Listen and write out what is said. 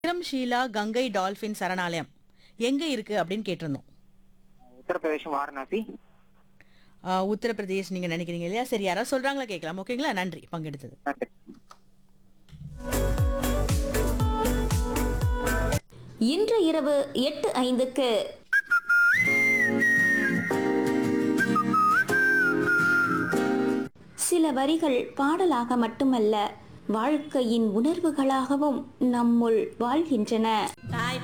Vikram Sheila Ganga dolphin சரணாலயம் எங்க இருக்கு அப்படின்னு கேட்டிருந்தோம் உத்தரப்பிரதேசம் வாரணாசி ஆ, உத்தரப்பிரதேஷ் நீங்க நினைக்கிறீங்க இல்லையா சரி யாராவது சொல்றாங்களா கேட்கலாம் ஓகேங்களா நன்றி பங்கெடுத்தது நன்றி இன்று இரவு எட்டு ஐந்துக்கு சில வரிகள் பாடலாக மட்டுமல்ல வாழ்க்கையின் உணர்வுகளாகவும் நம்முள் வாழ்கின்றன